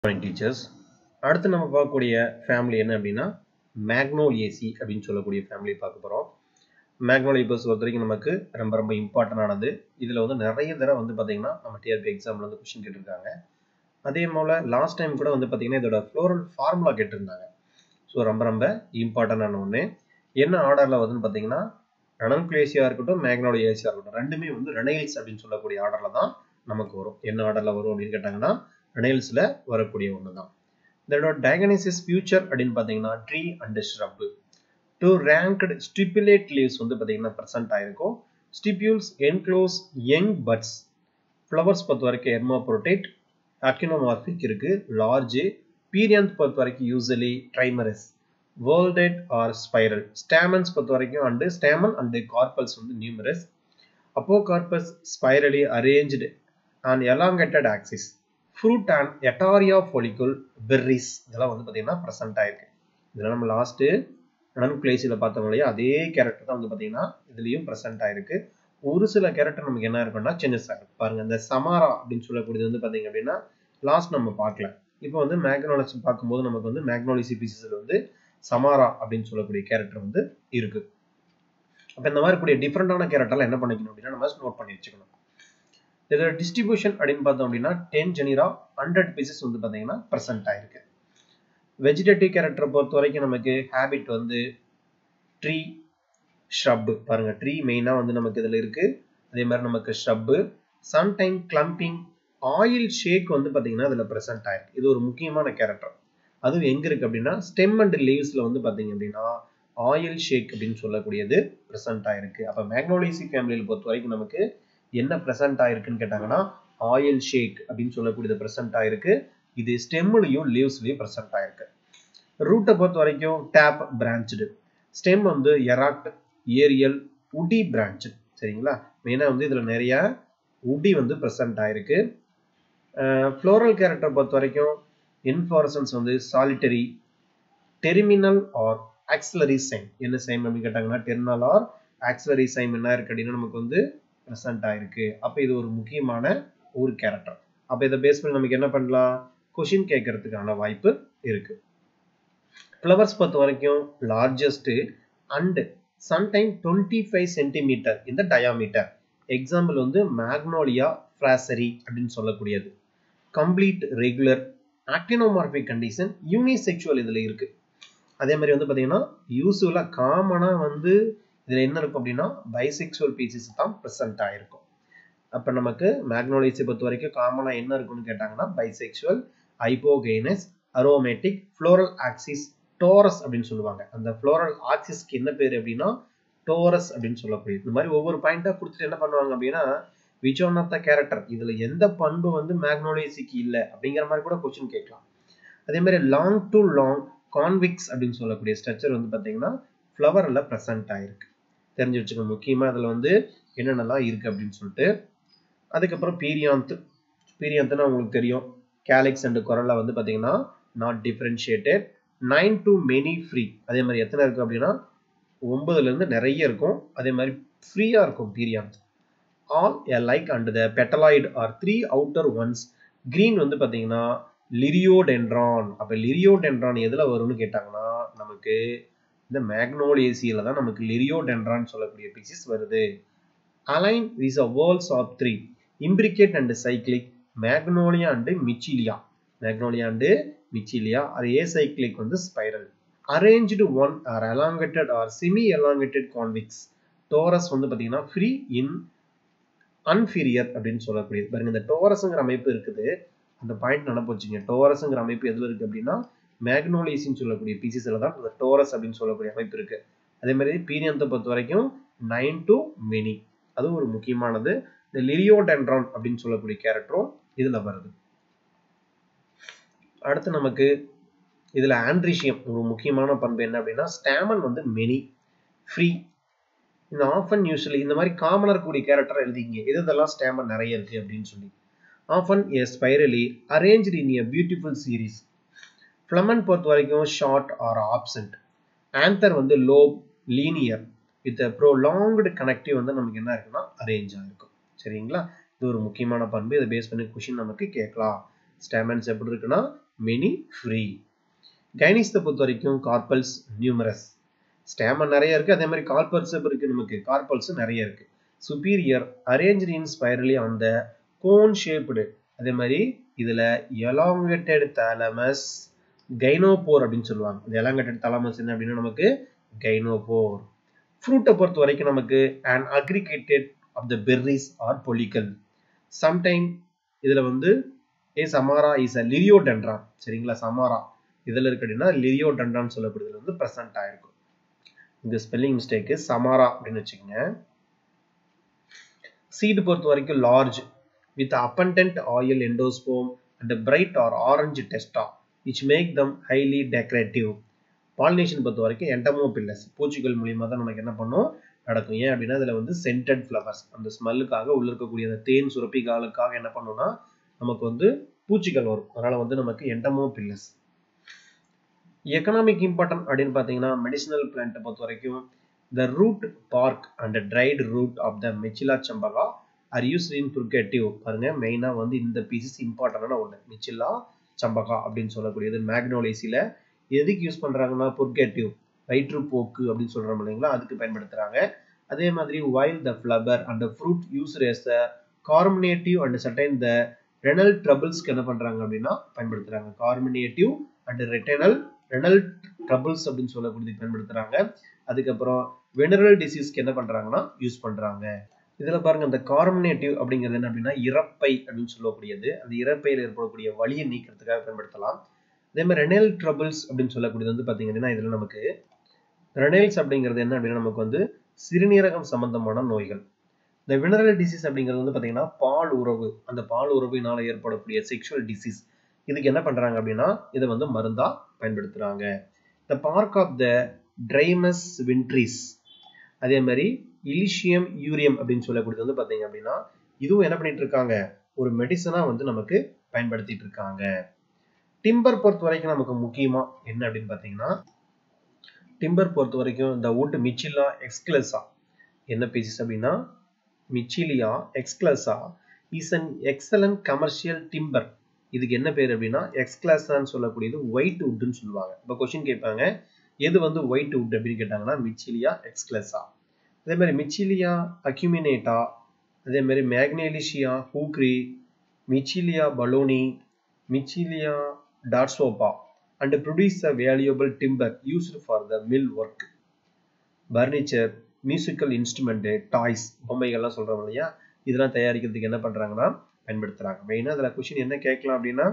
Morning teachers அடுத்து நம்ம பார்க்கக்கூடிய ஃபேமிலி என்ன அப்படின்னா மேக்னோலியேசி அப்படின்னு சொல்லக்கூடிய ஃபேமிலி பார்க்க போகிறோம் மேக்னோலியபஸ் பொறுத்த வரைக்கும் நமக்கு ரொம்ப ரொம்ப இம்பார்ட்டண்டானது இதில் வந்து நிறைய தடவை வந்து பார்த்தீங்கன்னா நம்ம டிஆர்பி எக்ஸாமில் வந்து கொஷின் கேட்டிருக்காங்க அதே போல் லாஸ்ட் டைம் கூட வந்து பார்த்தீங்கன்னா இதோட ஃப்ளோரல் ஃபார்முலா கேட்டிருந்தாங்க ஸோ ரொம்ப ரொம்ப இம்பார்ட்டண்டான ஒன்று என்ன ஆர்டரில் வருதுன்னு பார்த்தீங்கன்னா ரனன்குலேசியாக இருக்கட்டும் மேக்னோலியேசியாக இருக்கட்டும் ரெண்டுமே வந்து ரெனைல்ஸ் அப்படின்னு சொல்லக்கூடிய ஆர்டரில் தான் நமக்கு வரும் என்ன ஆர்டரில் வரும் அப்படின்னு கேட்டாங்கன்னா ரெனைல்ஸில் வரக்கூடிய ஒன்று தான் இதோட டயகனைசிஸ் ஃபியூச்சர் அப்படின்னு பார்த்தீங்கன்னா tree and shrub two ranked stipulate leaves வந்து பார்த்தீங்கன்னா ப்ரெசென்ட் ஆயிருக்கும் stipules enclose young buds flowers பொறுத்த வரைக்கும் எர்மோப்ரோட்டேட் அக்கினோமார்பிக் இருக்கு லார்ஜ் பீரியந்த் பொறுத்த வரைக்கும் யூசலி ட்ரைமரஸ் வேர்ல்டெட் ஆர் ஸ்பைரல் ஸ்டாமன்ஸ் பொறுத்த வரைக்கும் அண்டு ஸ்டாமன் அண்டு கார்பல்ஸ் வந்து நியூமரஸ் அப்போ carpels spirally arranged and elongated axis fruit and etaerio follicle berries இதெல்லாம் வந்து பார்த்தீங்கன்னா ப்ரெசென்ட் ஆயிருக்கு இதெல்லாம் நம்ம லாஸ்ட்டு நன் பிளேஸில் பார்த்தோம் இல்லையா அதே கேரக்டர் தான் வந்து பார்த்தீங்கன்னா இதுலேயும் ப்ரெசென்ட் ஆயிருக்கு ஒரு சில கேரக்டர் நமக்கு என்ன இருக்குன்னா சேஞ்சஸ் ஆகும் பாருங்க இந்த சமாரா அப்படின்னு சொல்லக்கூடியது வந்து பார்த்தீங்க அப்படின்னா லாஸ்ட் நம்ம பார்க்கல இப்போ வந்து மேக்னாலஜி பார்க்கும்போது நமக்கு வந்து மேக்னாலஜி பீசஸில் வந்து சமாரா அப்படின்னு சொல்லக்கூடிய கேரக்டர் வந்து இருக்கு அப்போ இந்த மாதிரி கூடிய டிஃப்ரெண்டான கேரக்டர்லாம் என்ன பண்ணிக்கணும் அப்படின்னா நம்ம நோட் பண்ணி வச்சுக்கணும் இதோட டிஸ்ட்ரிபியூஷன் அப்படின்னு பார்த்தோம் அப்படின்னா டென் ஜெனிரா ஹண்ட்ரட் பீசஸ் வந்து பார்த்தீங்கன்னா ப்ரெசென்ட் ஆயிருக்கு வெஜிடேட்டிவ் கேரக்டரை பொறுத்த வரைக்கும் நமக்கு ஹேபிட் வந்து ட்ரீ ஷ்ரப்பு பாருங்க ட்ரீ மெயினாக வந்து நமக்கு இதில் இருக்கு அதே மாதிரி நமக்கு shrub sometime climbing oil shake வந்து பார்த்தீங்கன்னா இதில் ப்ரெசென்ட் ஆயிருக்கு இது ஒரு முக்கியமான கேரக்டர் அதுவும் எங்கே இருக்கு அப்படின்னா ஸ்டெம் அண்ட் லீவ்ஸில் வந்து பார்த்தீங்க அப்படின்னா ஆயில் ஷேக் அப்படின்னு சொல்லக்கூடியது ப்ரெசென்ட் ஆயிருக்கு அப்போ மேக்னோலிசி ஃபேமிலியில் பொறுத்த வரைக்கும் நமக்கு என்ன ப்ரெசென்ட் ஆயிருக்குன்னு கேட்டாங்கன்னா ஆயில் ஷேக் அப்படின்னு சொல்லக்கூடியது ப்ரெசென்ட் ஆயிருக்கு இது ஸ்டெம்லையும் லீவ்ஸ்லையும் ப்ரெசென்ட் ஆயிருக்கு ரூட்டை பொறுத்த வரைக்கும் டேப் பிரான்ச்சு ஸ்டெம் வந்து எராக்ட் ஏரியல் உடி பிரான்ச்சு சரிங்களா மெயினாக வந்து இதில் நிறைய உடி வந்து ப்ரெசென்ட் ஆயிருக்கு ஃப்ளோரல் கேரக்டர் பொறுத்த வரைக்கும் இன்ஃபாரசன்ஸ் வந்து solitary terminal or axillary sign என்ன சைன் அப்படின்னு கேட்டாங்கன்னா டெர்மினல் ஆர் ஆக்சிலரி சைன் என்ன இருக்கு அப்படின்னா நமக்கு வந்து ப்ரெசென்ட் ஆயிருக்கு அப்போ இது ஒரு முக்கியமான ஒரு கேரக்டர் அப்போ இதை பேஸ் பண்ணி நமக்கு என்ன பண்ணலாம் கொஷின் கேட்கறதுக்கான வாய்ப்பு இருக்கு ஃப்ளவர்ஸ் பொறுத்த வரைக்கும் largest and sometime twenty five centimetre இந்த டயாமீட்டர் எக்ஸாம்பிள் வந்து மேக்னோலியா ஃப்ராசரி அப்படின்னு சொல்லக்கூடியது complete regular actinomorphic condition unisexual இதில் இருக்கு அதே மாதிரி வந்து பார்த்தீங்கன்னா யூஸ்வலாக காமனாக வந்து இதில் என்ன இருக்கும் அப்படின்னா பைசெக்சுவல் பீசஸ் தான் ப்ரெசென்ட் ஆயிருக்கும் அப்போ நமக்கு மேக்னோலிஸை பொறுத்த வரைக்கும் காமனாக என்ன இருக்குன்னு கேட்டாங்கன்னா bisexual hypogynous aromatic floral axis torus அப்படின்னு சொல்லுவாங்க அந்த ஃப்ளோரல் ஆக்சிஸ்க்கு என்ன பேர் அப்படின்னா டோரஸ் அப்படின்னு சொல்லக்கூடியது இந்த மாதிரி ஒவ்வொரு பாயிண்டா கொடுத்துட்டு என்ன பண்ணுவாங்க அப்படின்னா which one of the character இதுல எந்த பண்பு வந்து மேக்னோலியசிக்கு இல்லை அப்படிங்கிற மாதிரி கூட கொஸ்டின் கேட்கலாம் அதே மாதிரி லாங் டு லாங் கான்விக்ஸ் அப்படின்னு சொல்லக்கூடிய ஸ்ட்ரக்சர் வந்து பார்த்தீங்கன்னா ஃப்ளவரில் ப்ரெசென்ட் ஆயிருக்கு தெரிஞ்சு வச்சுக்கணும் முக்கியமாக இதில் வந்து என்னென்னலாம் இருக்கு அப்படின்னு சொல்லிட்டு அதுக்கப்புறம் பீரியாந்த் பீரியாந்த்னா உங்களுக்கு தெரியும் கேலிக்ஸ் அண்ட் கொரலா வந்து பார்த்தீங்கன்னா not differentiated nine to many free அதே மாதிரி எத்தனை இருக்கு அப்படின்னா ஒன்பதுலேருந்து நிறைய இருக்கும் அதே மாதிரி ஃப்ரீயாக இருக்கும் perianth all a like and the petaloid or three outer ones green வந்து பார்த்தீங்கன்னா லிரியோடென்ட்ரான் அப்போ லிரியோடென்ட்ரான் எதில் வரும்னு கேட்டாங்கன்னா நமக்கு இந்த மேக்னோலியேசியில் தான் நமக்கு லிரியோடென்ட்ரான் சொல்லக்கூடிய பீசஸ் வருது அலைன் is a whorls of three imbricate and cyclic magnolia and michelia magnolia and michelia அது ஏசைக்ளிக் வந்து spiral arranged one or elongated or semi elongated convex torus வந்து பார்த்தீங்கன்னா ஃப்ரீ இன் அன்ஃபீரியர் அப்படின்னு சொல்லக்கூடியது பாருங்க இந்த டோரஸுங்கிற அமைப்பு இருக்குது அந்த பாயிண்ட் நினப்பு வச்சுங்க டோரஸுங்கிற அமைப்பு எதில் இருக்கு அப்படின்னா மேக்னோலியஸ்ன்னு சொல்லக்கூடிய பீசஸில் தான் இந்த டோரஸ் அப்படின்னு சொல்லக்கூடிய அமைப்பு இருக்கு அதே மாதிரி பீரியத்தை பொறுத்த வரைக்கும் நைன் டு மெனி அது ஒரு முக்கியமானது இந்த லிரியோடென்ட்ரான் அப்படின்னு சொல்லக்கூடிய கேரக்டரும் இதில் வருது அடுத்து நமக்கு இதில் ஆண்ட்ரிஷியம் ஒரு முக்கியமான பண்பு என்ன அப்படின்னா ஸ்டாமன் வந்து மெனி ஃப்ரீ இந்த ஆஃபன் யூஸ்வலி இந்த மாதிரி காமனாக இருக்கக்கூடிய கேரக்டர் எழுதிங்க எது இதெல்லாம் ஸ்டாமன் நிறைய இருக்கு அப்படின்னு சொல்லி often a spirally arrange in a beautiful series filament பொறுத்த வரைக்கும் ஷார்ட் ஆர் ஆப்சண்ட் ஆந்தர் வந்து low linear with prolonged connective வந்து நமக்கு என்ன இருக்குன்னா அரேஞ்ச் ஆகிருக்கும் சரிங்களா இது ஒரு முக்கியமான பண்பு இதை பேஸ் பண்ணி கொஷின் நமக்கு கேட்கலாம் ஸ்டாமன்ஸ் எப்படி இருக்குன்னா மெனி ஃப்ரீ கைனிஸத்தை பொறுத்த வரைக்கும் கார்பல்ஸ் நியூமரஸ் ஸ்டேமன் நிறைய இருக்கு அதே மாதிரி கார்பல்ஸ் இருக்கு நமக்கு கார்பல்ஸ் நிறைய இருக்கு superior arrange in spirally on the cone shaped அதே மாதிரி இதுல எலாங்கேட்டட் தாலமஸ் கைனோபோர் அப்படின்னு சொல்லுவாங்க இந்த எலாங்கேட்டட் தாலமஸ் என்ன அப்படின்னா நமக்கு கைனோபோர் ஃப்ரூட்டை பொறுத்த வரைக்கும் நமக்கு and aggregated of the berries or follicle sometime இதுல வந்து ஏ சமாரா இஸ் அ லிரியோடென்ட்ரான் சரிங்களா சமாரா இதுல இருக்கு அப்படின்னா லிரியோடென்ட்ரான் சொல்லப்படுறது வந்து ப்ரெசென்ட் ஆயிருக்கும் இந்த ஸ்பெல்லிங் மிஸ்டேக்கு சமாரா அப்படின்னு வச்சுக்கோங்க சீடு பொறுத்த வரைக்கும் large with abundant oil endosperm and bright or orange testa which make them highly decorative pollination பொறுத்த வரைக்கும் என்டமோபில்லஸ் பூச்சிகள் மூலியமா தான் நமக்கு என்ன பண்ணும் நடக்கும் ஏன் அப்படின்னா இதுல வந்து சென்டட் ஃப்ளவர்ஸ் அந்த ஸ்மெல்லுக்காக உள்ள இருக்கக்கூடிய அந்த தேன் சுரப்பிகளுக்காக என்ன பண்ணும்னா நமக்கு வந்து பூச்சிகள் வரும் அதனால வந்து நமக்கு என்டமோபில்லஸ் எக்கனாமிக் இம்பார்ட்டன் அப்படின்னு பார்த்தீங்கன்னா மெடிசினல் பிளான்ட்டை பொறுத்த வரைக்கும் the root bark and dried root of the Michelia champaca are use in purgative பாருங்க மெயினாக வந்து இந்த பீசஸ் இம்பார்ட்டண்டான ஒன்று மிச்சில்லா சம்பகா அப்படின்னு சொல்லக்கூடியது மேக்னோலேசியில் எதுக்கு யூஸ் பண்ணுறாங்கன்னா புர்கேட்டிவ் வயிற்றுப்போக்கு அப்படின்னு சொல்கிறோம் இல்லைங்களா அதுக்கு பயன்படுத்துகிறாங்க அதே மாதிரி while the flower and fruit use as the carminative and certain the renal ட்ரபிள்ஸ்க்கு என்ன பண்ணுறாங்க அப்படின்னா பயன்படுத்துகிறாங்க கார்மினேட்டிவ் அண்ட் ரெட்டனல் ரெனல் ட்ரபிள்ஸ் அப்படின்னு சொல்லக்கூடியது பயன்படுத்துகிறாங்க அதுக்கப்புறம் வெனரல் டிசீஸ்க்கு என்ன பண்ணுறாங்கன்னா யூஸ் பண்ணுறாங்க இதில் பாருங்க இந்த கார்மினேட்டிவ் அப்படிங்கிறது என்ன அப்படின்னா இறப்பை அப்படின்னு சொல்லக்கூடியது அந்த இறப்பையில் ஏற்படக்கூடிய வலியை நீக்கிறதுக்காக பயன்படுத்தலாம் அதே மாதிரி ரெனல் ட்ரபிள்ஸ் அப்படின்னு சொல்லக்கூடியது வந்து பார்த்தீங்கன்னா இதில் நமக்கு ரெனல்ஸ் அப்படிங்கிறது என்ன அப்படின்னா நமக்கு வந்து சிறுநீரகம் சம்பந்தமான நோய்கள் இந்த வினரல் டிசீஸ் அப்படிங்கிறது வந்து பார்த்தீங்கன்னா பால் உறவு அந்த பால் உறவினால ஏற்படக்கூடிய செக்ஷுவல் டிசீஸ் இதுக்கு என்ன பண்றாங்க அப்படின்னா இதை வந்து மருந்தா பயன்படுத்துறாங்க த பார்க் ஆஃப் த ட்ரைமஸ் வின்ட்ரிஸ் அதே மாதிரி இலிஷியம் யூரியம் அப்படின்னு சொல்லக்கூடியது வந்து பார்த்தீங்க அப்படின்னா இதுவும் என்ன பண்ணிட்டு இருக்காங்க ஒரு மெடிசனா வந்து நமக்கு பயன்படுத்திட்டு இருக்காங்க டிம்பர் பொறுத்த வரைக்கும் நமக்கு முக்கியமா என்ன அப்படின்னு பார்த்தீங்கன்னா டிம்பர் பொறுத்த வரைக்கும் இந்த வுட் மிச்சில்லா எக்ஸ்கிளஸா என்ன பீசஸ் அப்படின்னா Michelia excelsa is an excellent commercial timber இதுக்கு என்ன பேர் அப்படின்னா எக்ஸ்கிளாஸான்னு சொல்லக்கூடியது ஒயிட் வுட்னு சொல்லுவாங்க இப்போ கொஸ்டின் கேட்பாங்க எது வந்து ஒயிட் வுட் அப்படின்னு கேட்டாங்கன்னா மிச்சிலியா எக்ஸ்கிளஸா அதே மாதிரி மிச்சிலியா அக்யூமினேட்டா அதே மாதிரி மேக்னேலிஷியா hookeri Michelia baillonii Michelia doltsopa and produce a valuable timber used for the mill work furniture musical instrument toys பொம்மைகள்லாம் சொல்கிறோம் இல்லையா இதெல்லாம் தயாரிக்கிறதுக்கு என்ன பண்ணுறாங்கன்னா பயன்படுத்துகிறாங்க மெயினாக அதில் கொஷின் என்ன கேட்கலாம் அப்படின்னா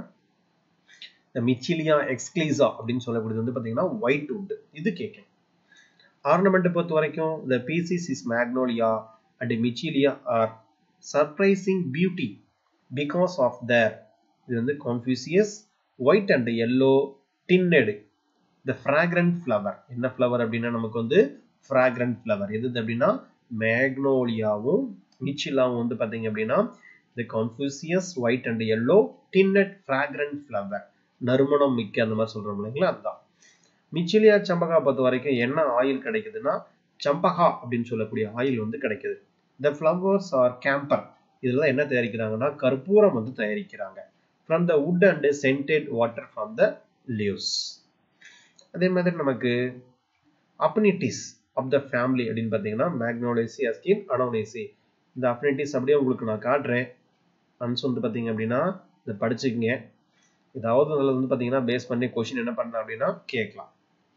இந்த மிச்சிலியா எக்ஸ்க்ளீசா அப்படின்னு சொல்லக்கூடியது வந்து பார்த்தீங்கன்னா ஒயிட் வுட் இது கேட்கும் ஆர்னமெண்ட் பொறுத்த வரைக்கும் the species is magnolia and Michelia are surprising beauty because of their இது வந்து conspicuous white and yellow tinted the fragrant flower என்ன ஃப்ளவர் அப்படின்னா நமக்கு வந்து ஃப்ராக்ரண்ட் ஃப்ளவர் எது அப்படின்னா மேக்னோலியாவும் மிச்சிலாவும் வந்து பார்த்தீங்க அப்படின்னா the conspicuous white and yellow tinted fragrant flower நறுமணம் மிக்க அந்த மாதிரி சொல்றோம் இல்லைங்களா அதுதான் மிச்சிலியா சம்பகா பொறுத்த வரைக்கும் என்ன ஆயில் கிடைக்குதுன்னா சம்பகா அப்படின்னு சொல்லக்கூடிய ஆயில் வந்து கிடைக்குது த ஃப்ளவர்ஸ் ஆர் கேம்பர் இதெல்லாம் என்ன தயாரிக்கிறாங்கன்னா கற்பூரம் வந்து தயாரிக்கிறாங்க from the wood and scented water from the leaves அதே மாதிரி நமக்கு அப்னிட்டிஸ் ஆஃப் த ஃபேமிலி அப்படின்னு பார்த்தீங்கன்னா மேக்னோலேசி அஸ்கின் அனோனேசி இந்த அப்னிட்டிஸ் அப்படியே உங்களுக்கு நான் காட்டுறேன் அன்ஸ் வந்து பார்த்தீங்க அப்படின்னா இதை படிச்சுக்கங்க ஏதாவது அதில் வந்து பார்த்தீங்கன்னா பேஸ் பண்ணி கொஷின் என்ன பண்ணலாம் அப்படின்னா கேட்கலாம்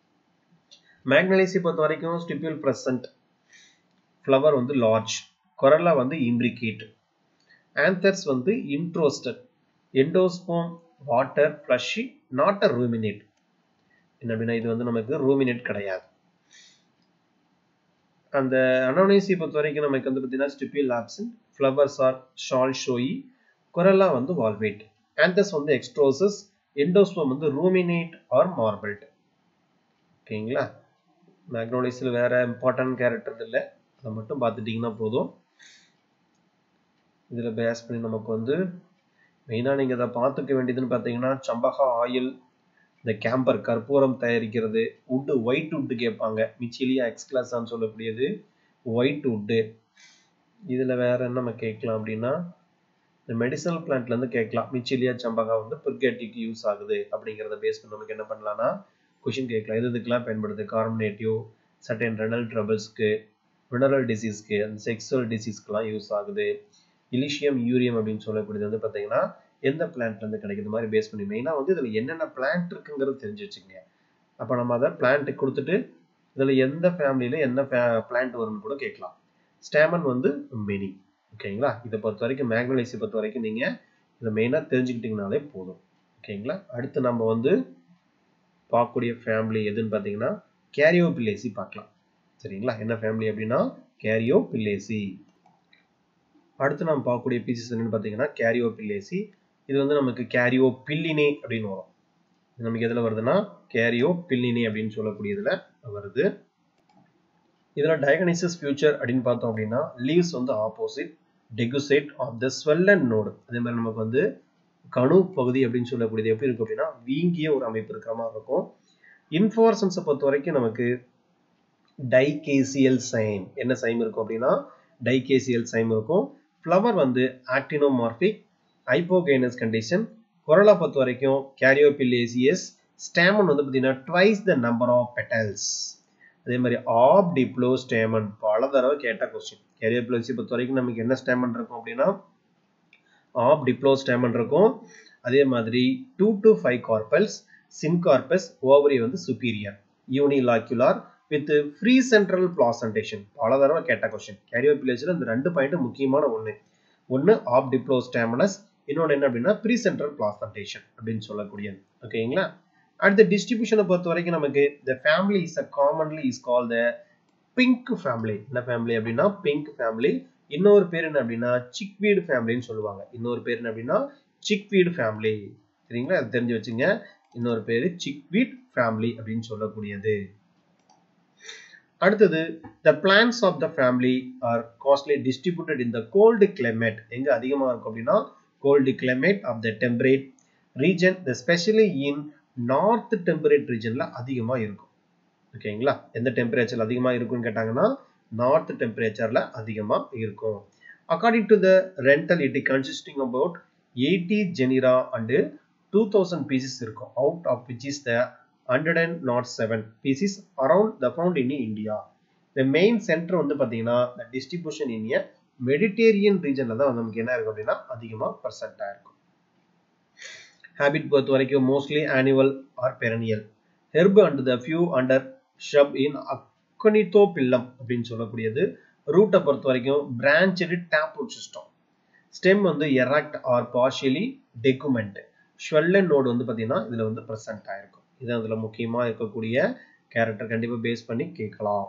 மேக்னலைசி பொறுத்த வரைக்கும் ஸ்டிபியூல் ப்ரெசன்ட் ஃப்ளவர் வந்து லார்ஜ் கொரலா வந்து இம்ப்ரிகேட் ஆந்தர்ஸ் வந்து introrse endosperm water fleshy not a ruminate என்ன அப்படின்னா இது வந்து நமக்கு ரூமினேட் கிடையாது அந்த அனோனேசி பொறுத்த வரைக்கும் நமக்கு வந்து பார்த்தீங்கன்னா stipule absent flowers are shall showy corolla வந்து வால்வேட் ஆந்தஸ் வந்து எக்ஸ்ட்ரோசஸ் எண்டோஸ்போம் வந்து ரூமினேட் ஆர் மார்பிள்ட் ஓகேங்களா மேக்னோலிஸில் வேற இம்பார்ட்டன்ட் கேரக்டர் இல்லை அதை மட்டும் பார்த்துட்டிங்கன்னா போதும் இதில் பேஸ் பண்ணி நமக்கு வந்து மெயினாக நீங்கள் இதை பார்த்துக்க வேண்டியதுன்னு பார்த்தீங்கன்னா சம்பகா ஆயில் இந்த கேம்பர் கற்பூரம் தயாரிக்கிறது உட்டு ஒயிட் உட்டு கேட்பாங்க மிச்சிலியா எக்ஸ்கிளாஸான்னு சொல்லக்கூடியது ஒயிட் உட்டு இதில் வேற என்ன நம்ம கேட்கலாம் அப்படின்னா இந்த மெடிசனல் பிளான்ட்ல இருந்து கேட்கலாம் மிச்சிலியா சம்பகா வந்து பிர்கேட்டிக்கு யூஸ் ஆகுது அப்படிங்கிறத பேஸ் பண்ணி நமக்கு என்ன பண்ணலாம்னா கொஷின் கேட்கலாம் எது இதுக்கெல்லாம் பயன்படுது கார்பனேட்டிவ் சர்டன் ரெனல் ட்ரபிள்ஸ்க்கு மினரல் டிசீஸ்க்கு அந்த செக்ஸுவல் டிசீஸ்க்குலாம் யூஸ் ஆகுது இலிஷியம் யூரியம் அப்படின்னு சொல்லக்கூடியது வந்து பார்த்தீங்கன்னா எந்த பிளான்ட்ல இருந்து கிடைக்குது மாதிரி பேஸ் பண்ணி மெயினாக வந்து இதில் என்னென்ன பிளான்ட் இருக்குங்கிறது தெரிஞ்சு வச்சுக்கோங்க அப்போ நம்ம அதை பிளான்ட் கொடுத்துட்டு இதில் எந்த ஃபேமிலியில் என்ன பிளான்ட் வரும்னு கூட கேட்கலாம் ஸ்டேமன் வந்து மெனி ஓகேங்களா இதை பொறுத்த வரைக்கும் மேக்னலைஸை பொறுத்த வரைக்கும் நீங்கள் இதை மெயினாக தெரிஞ்சுக்கிட்டிங்கனாலே போதும் ஓகேங்களா அடுத்து நம்ம வந்து பார்க்கக்கூடிய ஃபேமிலி எதுன்னு பார்த்தீங்கன்னா கேரியோ பில்லேசி பார்க்கலாம் சரிங்களா என்ன ஃபேமிலி அப்படின்னா கேரியோ பில்லேசி அடுத்து நம்ம பார்க்கக்கூடிய பீசஸ் என்னன்னு பார்த்தீங்கன்னா கேரியோ பில்லேசி இது வந்து நமக்கு கேரியோ பில்லினே அப்படின்னு வரும் இது நமக்கு எதில் வருதுன்னா கேரியோ பில்லினே அப்படின்னு சொல்லக்கூடியதுல வருது இதில் டயகனைசிஸ் ஃபியூச்சர் அப்படின்னு பார்த்தோம் அப்படின்னா லீவ்ஸ் வந்து opposite decussate of the swollen node அதே மாதிரி நமக்கு வந்து கணு பகுதி அப்படின்னு சொல்லக்கூடியது எப்படி இருக்கும் அப்படின்னா வீங்கிய ஒரு அமைப்பு இருக்கிற மாதிரி இருக்கும் இன்ஃபோர்சன்ஸை பொறுத்த வரைக்கும் நமக்கு டைகேசியல் சைம் என்ன சைம் இருக்கும் அப்படின்னா டைகேசியல் சைம் இருக்கும் ஃப்ளவர் வந்து ஆக்டினோமார்பிக் ஹைப்போகைனஸ் கண்டிஷன் குரலை பொறுத்த வரைக்கும் கேரியோபில்லேசியஸ் ஸ்டேமன் வந்து பார்த்தீங்கன்னா twice the number of petals அதே மாதிரி ஆப் டிப்ளோ ஸ்டேமன் பல தடவை கேட்ட கொஸ்டின் கேரியோபிலோசி பொறுத்த வரைக்கும் நமக்கு என்ன ஸ்டேமன் இருக்கும் அப்படின்னா ஆப் டிப்ளோ ஸ்டேமன் இருக்கும் அதே மாதிரி two to five carpels syncarpous ovary வந்து superior unilocular with free central placentation பல தடவை கேட்ட கொஸ்டின் கேரியோபிலேஜில் இந்த ரெண்டு பாயிண்ட் முக்கியமான ஒன்று ஒன்று ஆப் டிப்ளோ ஸ்டேமனஸ் இன்னொன்று என்ன அப்படின்னா ப்ரீ சென்ட்ரல் பிளாசன்டேஷன் அப்படின்னு சொல்லக்கூடியது ஓகேங்களா அடுத்த டிஸ்ட்ரிபியூஷனை பொறுத்த வரைக்கும் நமக்கு the family is a commonly is call the pink family என்ன ஃபேமிலி அப்படின்னா பிங்க் ஃபேமிலி இன்னொரு பேர் என்ன அப்படின்னா சிக்வீடு ஃபேமிலின்னு சொல்லுவாங்க இன்னொரு பேர் என்ன அப்படின்னா சிக்வீடு ஃபேமிலி சரிங்களா அது தெரிஞ்சு வச்சுங்க இன்னொரு பேர் சிக்வீட் ஃபேமிலி அப்படின்னு சொல்லக்கூடியது அடுத்தது the plants of the family are mostly distributed in the cold climate எங்க அதிகமாக இருக்கும் அப்படின்னா cold climate of the temperate region the specially in north temperate ரீஜன்ல அதிகமாக இருக்கும் ஓகேங்களா எந்த டெம்பரேச்சர் அதிகமாக இருக்கும்னு கேட்டாங்கன்னா நார்த் டெம்பரேச்சர்ல அதிகமாக இருக்கும் according to the Rendle it consisting about eighty genera and two thousand species இருக்கும் out of which is the hundred and not seven species around the found in India the main centre வந்து பார்த்தீங்கன்னா த distribution இன் ஏ Mediterranean ரீஜனில் தான் வந்து நமக்கு என்ன இருக்கும் அப்படின்னா அதிகமாக பர்சன்டாக இருக்கும் ஹேபிட் பொறுத்த வரைக்கும் mostly annual or perennial herb and the few undershrub in Acanthophyllum அப்படின்னு சொல்லக்கூடியது ரூட்டை பொறுத்த வரைக்கும் branch tap root system stem வந்து erect or partially decumbent swollen node வந்து பார்த்தீங்கன்னா இதில் வந்து ப்ரெசென்ட் ஆயிருக்கும் இது அதில் முக்கியமாக இருக்கக்கூடிய கேரக்டர் கண்டிப்பாக பேஸ் பண்ணி கேட்கலாம்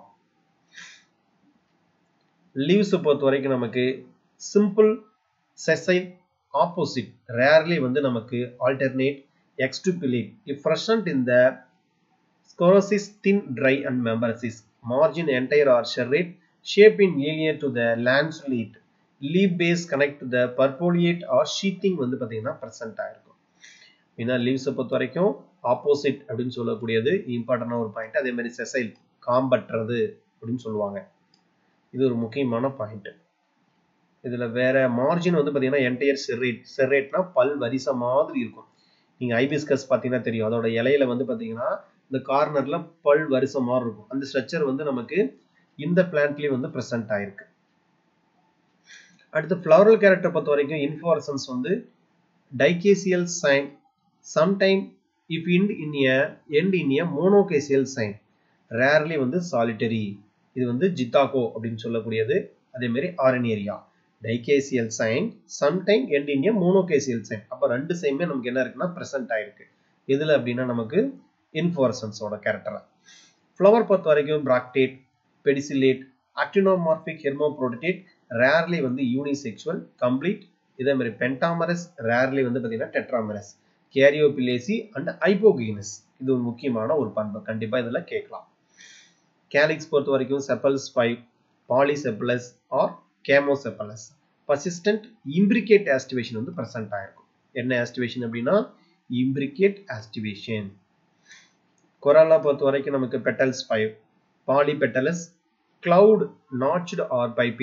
லீவ்ஸை பொறுத்த வரைக்கும் நமக்கு சிம்பிள் செசைல் ஆப்போசிட் ரேர்லி வந்து நமக்கு alternate exstipulate if present in the sclerosis thin dry and membraneous margin entire or serrate shape in linear to the lanceolate leaf base connect to the purpuleate or sheathing வந்து பார்த்தீங்கன்னா present ஆயிருக்கும் ஏன்னா லீவ்ஸை பொறுத்த வரைக்கும் opposite அப்படின்னு சொல்லக்கூடியது இம்பார்ட்டண்டான ஒரு பாயிண்ட் அதே மாதிரி செசைல் காம்பற்றது அப்படின்னு சொல்லுவாங்க இது ஒரு முக்கியமான பாயிண்ட் இதுல வேற மார்ஜின் வந்து பாத்தீங்கன்னா என்டையர் செர்ரேட் செர்ரேட்னா பல் வரிசை மாதிரி இருக்கும் நீங்க ஐபிஸ்கஸ் பாத்தீங்கன்னா தெரியும் அதோட இலையில வந்து பாத்தீங்கன்னா இந்த கார்னர்ல பல் வரிசை மாதிரி இருக்கும் அந்த ஸ்ட்ரக்சர் வந்து நமக்கு இந்த பிளான்ட்லயும் வந்து பிரசன்ட் ஆயிருக்கு அடுத்து ஃப்ளவரல் கேரக்டர் பொறுத்த வரைக்கும் இன்ஃபாரசன்ஸ் வந்து dichasial cyme sometime if end in a end in a monochasial cyme rarely வந்து சாலிட்டரி இது வந்து ஜித்தாகோ அப்படின்னு சொல்லக்கூடியது அதே மாதிரி Arenaria dichasial cyme sometime end in a monochasial cyme அப்போ ரெண்டு சைமே நமக்கு என்ன இருக்குன்னா ப்ரெசென்ட் ஆயிருக்கு இதில் அப்படின்னா நமக்கு இன்ஃபோரசன்ஸோட கேரக்டர் ஃப்ளவர் பொறுத்த வரைக்கும் bracteate pedicellate actinomorphic hermaphrodite rarely வந்து யூனிசெக்சுவல் கம்ப்ளீட் இதே மாதிரி பென்டாமரஸ் ரேர்லி வந்து பார்த்தீங்கன்னா டெட்ராமரஸ் கேரியோபிலேசி அண்ட் ஐபோகினஸ் இது ஒரு முக்கியமான ஒரு பண்பு கண்டிப்பாக இதில் கேட்கலாம் கேலிக்ஸ் பொறுத்த வரைக்கும் sepals five polysepalous or gamosepalous persistent imbricate aestivation வந்து ப்ரெசென்ட் ஆயிருக்கும் என்ன ஆஸ்டிவேஷன் அப்படின்னா இம்ப்ரிகேட் ஆஸ்டிவேஷன் கொராலா பொறுத்த வரைக்கும் நமக்கு petals five polypetalous clawed notched or bifid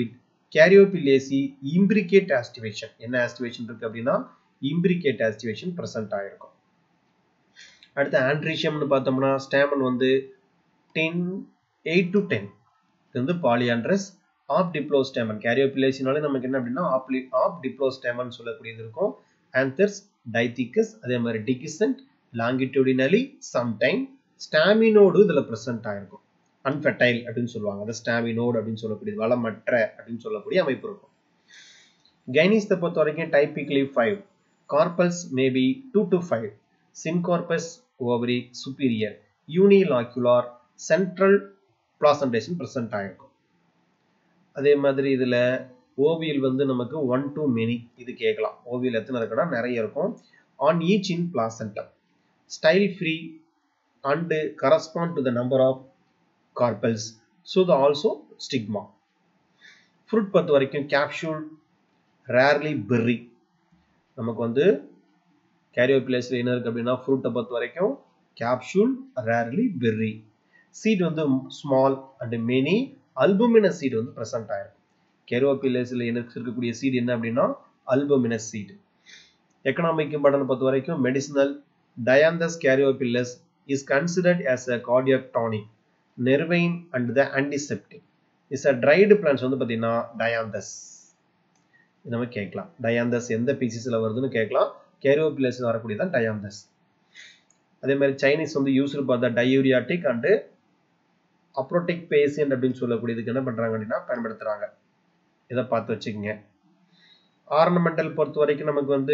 caryophyllaceae imbricate aestivation என்ன ஆஸ்டிவேஷன் இருக்கு அப்படின்னா இம்பிரிகேட் ஆஸ்டிவேஷன் ப்ரெசென்ட் ஆயிருக்கும் அடுத்து ஆண்ட்ரீஷியம்னு பார்த்தோம்னா ஸ்டாமன் வந்து டென் எயிட் டு டென் இது வந்து பாலியாண்ட்ரஸ் ஆப் டிப்ளோஸ்டேமன் கேரியோபிலேசினாலே நமக்கு என்ன அப்படின்னா ஆப்லி ஆப் டிப்ளோஸ்டேமன் சொல்லக்கூடியது இருக்கும் ஆந்தர்ஸ் டைத்திகஸ் அதே மாதிரி டிகிசன்ட் லாங்கிடியூடினலி சம்டைம் ஸ்டாமினோடு இதில் ப்ரெசென்ட் ஆயிருக்கும் அன்ஃபெர்டைல் அப்படின்னு சொல்லுவாங்க அந்த ஸ்டாமினோடு அப்படின்னு சொல்லக்கூடியது வளமற்ற அப்படின்னு சொல்லக்கூடிய அமைப்பு இருக்கும் கைனிஸை பொறுத்த வரைக்கும் typically five carpels maybe two to five syncarpous ovary superior unilocular central placentation present ஆயிருக்கும் அதே மாதிரி இதில் ஓவியல் வந்து நமக்கு ஒன் டு மெனி இது கேட்கலாம் ஓவியல் எத்தனை இருக்குன்னா நிறைய இருக்கும் on each in placenta style free and correspond to the number of carpels so the also stigma fruit பொறுத்த வரைக்கும் கேப்சூல் ரேர்லி பெர்ரி நமக்கு வந்து கேரியோபிளேஸில் என்ன இருக்குது அப்படின்னா ஃப்ரூட்டை பொறுத்த வரைக்கும் கேப்சூல் ரேர்லி பெர்ரி சீட் வந்து small and many albuminous seed வந்து ப்ரெசென்ட் ஆயிருக்கும் கேரோபிலேஸில் எனக்கு இருக்கக்கூடிய சீட் என்ன அப்படின்னா அல்புமினஸ் சீட் எக்கனாமிக் இம்பார்ட்டன் பொறுத்த வரைக்கும் medicinal Dianthus caryophyllus is considered as a cardiac tonic nervine and the antiseptic is a dried plants வந்து பார்த்தீங்கன்னா டயாந்தஸ் நம்ம கேட்கலாம் டயாந்தஸ் எந்த பீசிஸில் வருதுன்னு கேட்கலாம் கேரியோபில்லஸில் வரக்கூடியதான் டயாந்தஸ் அதே மாதிரி சைனீஸ் வந்து யூஸ்டு பார்த்தா டயூரியாட்டிக் அண்டு அப்ரோட்டிக் பேசியன்ட் அப்படின்னு சொல்லக்கூடியதுக்கு என்ன பண்ணுறாங்க அப்படின்னா பயன்படுத்துகிறாங்க இதை பார்த்து வச்சுக்கோங்க ஆர்னமெண்டல் பொறுத்த வரைக்கும் நமக்கு வந்து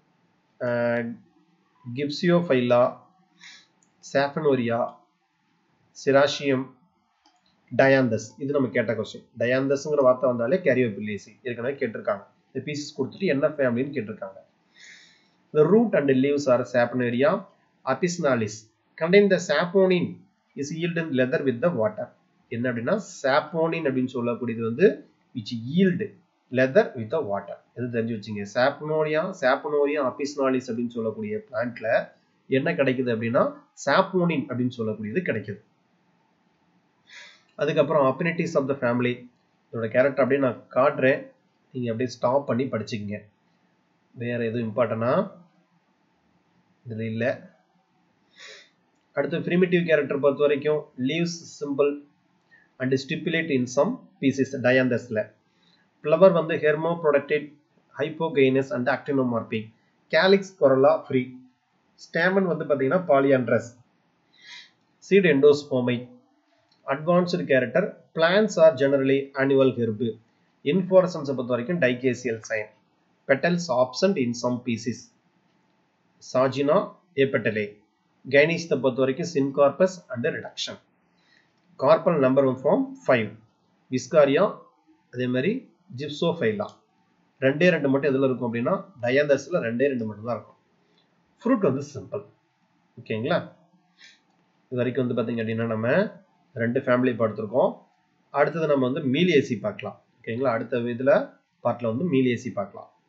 கிப்சியோஃபைலா சாஃபனோரியா சிராஷியம் டயாந்தஸ் இது நம்ம கேட்ட கொஸ்டின் டயாந்தஸ்ங்கிற வார்த்தை வந்தாலே கேரியோபில்லேசி ஏற்கனவே கேட்டிருக்காங்க இந்த பீசஸ் கொடுத்துட்டு என்ன ஃபேமிலின்னு கேட்டிருக்காங்க The root and leaves are saponaria apisnalis. Contain the saponin is yielded in leather with the water. என்ன அப்படின்னா சாப்போனின் அப்படின்னு சொல்லக்கூடியது வந்து which yield lather with water இது தெரிஞ்சு வச்சுங்க சாப்னோரியா சாப்பனோரியா அபிஸ்னாலிஸ் அப்படின்னு சொல்லக்கூடிய பிளான்ட்ல என்ன கிடைக்குது அப்படின்னா சாப்போனின் அப்படின்னு சொல்லக்கூடியது கிடைக்குது அதுக்கப்புறம் அப்பினிட்டிஸ் ஆஃப் த ஃபேமிலி இதோட கேரக்டர் அப்படியே நான் காட்டுறேன் நீங்கள் அப்படியே ஸ்டாப் பண்ணி படிச்சுக்கங்க வேற எதுவும் இம்பார்ட்டனா இதில் இல்லை அடுத்து ப்ரிமிட்டிவ் கேரக்டர் பொறுத்த வரைக்கும் leaves simple and stipulate in some species டயாந்தஸில் ஃப்ளவர் வந்து hermaphrodite hypogynous and actinomorphic calyx corolla free stamen வந்து பார்த்தீங்கன்னா பாலியாண்ட்ரஸ் சீட் எண்டோஸ்போமை advanced character plants are generally annual herb இன்ஃபோரசன்ஸை பொறுத்த வரைக்கும் dichasial cyme petals absent in some pieces. Sagina apetale. கைனிஸ்தை பொறுத்த வரைக்கும் syncarpous and reduction carpel number one from five Viscaria அதே மாதிரி ஜிப்சோஃபைலா ரெண்டே ரெண்டு மட்டும் எதில் இருக்கும் அப்படின்னா டயாந்தஸில் ரெண்டே ரெண்டு மட்டும் தான் இருக்கும் ஃப்ரூட் வந்து சிம்பிள் ஓகேங்களா இது வரைக்கும் வந்து பார்த்தீங்க அப்படின்னா நம்ம ரெண்டு ஃபேமிலி பார்த்துருக்கோம் அடுத்தது நம்ம வந்து மீலியேசி பார்க்கலாம் ஓகேங்களா அடுத்த இதில் பார்ட்டில் வந்து மீலியேசி பார்க்கலாம்